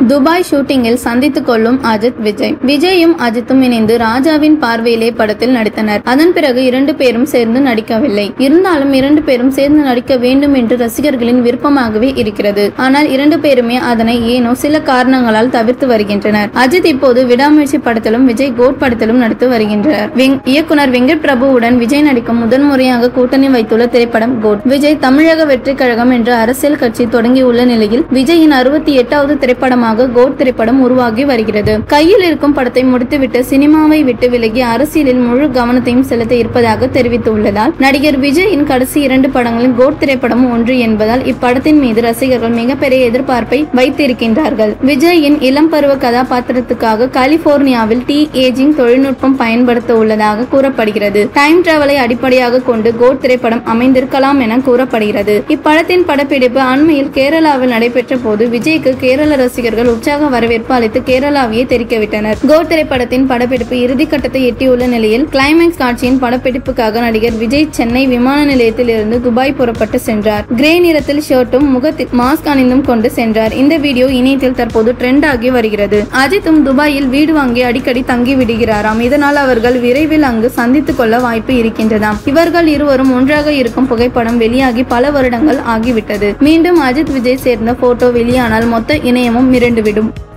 Dubai ஷூட்டிங்கில் சந்தித்துக் கொள்ளும் அஜித் விஜய் விஜயும் அஜித்தும் இணைந்து ராஜாவின் பார்வையிலே படத்தில் நடித்தனர் அதன் பிறகு இரண்டு பேரும் சேர்ந்து நடிக்கவில்லை இருந்தாலும் இரண்டு பேரும் சேர்ந்து நடிக்க வேண்டும் என்று ரசிகர்களின் விருப்பமாகவே இருக்கிறது ஆனால் இரண்டு பேருமே அதனை ஏனோ சில காரணங்களால் தவிர்த்து வருகின்றனர் அஜித் இப்போது விடாமுயற்சி படத்திலும் விஜய் கோட் படத்திலும் நடித்து வருகின்றனர் வெங்- இயக்குனர் வெங்கட் பிரபுவுடன் விஜய் நடிக்கும் முதன்முறையாக கூட்டணி வைத்துள்ள திரைப்படம் கோட் விஜய் தமிழக வெற்றி கழகம் என்ற அரசியல் கட்சி தொடங்கியுள்ள நிலையில் விஜயின் அறுபத்தி எட்டாவது திரைப்படமாக கோட் திரைப்படம் உருவாகி வருகிறது கையில் இருக்கும் படத்தை முடித்துவிட்டு சினிமாவை விட்டு விலகி அரசியலில் முழு கவனத்தையும் செலுத்த இருப்பதாக தெரிவித்துள்ளதால் நடிகர் விஜயின் கடைசி இரண்டு படங்களில் கோட் திரைப்படம் ஒன்று என்பதால் இப்படத்தின் மீது ரசிகர்கள் மிகப்பெரிய எதிர்பார்ப்பை வைத்திருக்கின்றார்கள் விஜயின் இளம் பருவ கதாபாத்திரத்துக்காக கலிபோர்னியாவில் டி ஏஜிங் தொழில்நுட்பம் பயன்படுத்த உள்ளதாக கூறப்படுகிறது டைம் டிராவலை அடிப்படையாக கொண்டு கோட் திரைப்படம் அமைந்திருக்கலாம் என கூறப்படுகிறது இப்படத்தின் படப்பிடிப்பு அண்மையில் கேரளாவில் நடைபெற்ற போது விஜய்க்கு கேரள ரசிகர்கள் உற்சாக வரவேற்பு அளித்து கேரளாவையே தெரிவிக்கவிட்டனர் கோட் திரைப்படத்தின் படப்பிடிப்பு இறுதிக்கட்டத்தை எட்டியுள்ள நிலையில் கிளைமேக்ஸ் காட்சியின் படப்பிடிப்புக்காக நடிகர் விஜய் சென்னை விமான நிலையத்தில் இருந்து துபாய் புறப்பட்டு சென்றார் கிரே நிறத்தில் ஷர்ட்டும் முகத்தில் மாஸ்க் அணிந்தும் கொண்டு சென்றார் இந்த வீடியோ இணையத்தில் தற்போது ட்ரெண்ட் ஆகி வருகிறது அஜித்தும் துபாயில் வீடு வாங்கி அடிக்கடி தங்கி விடுகிறாராம் இதனால் அவர்கள் விரைவில் அங்கு சந்தித்துக் கொள்ள வாய்ப்பு இருக்கின்றதாம் இவர்கள் இருவரும் ஒன்றாக இருக்கும் புகைப்படம் வெளியாகி பல வருடங்கள் ஆகிவிட்டது மீண்டும் அஜித் விஜய் சேர்ந்த போட்டோ வெளியானால் மொத்த இணையமும் மிரண்டுவிடும்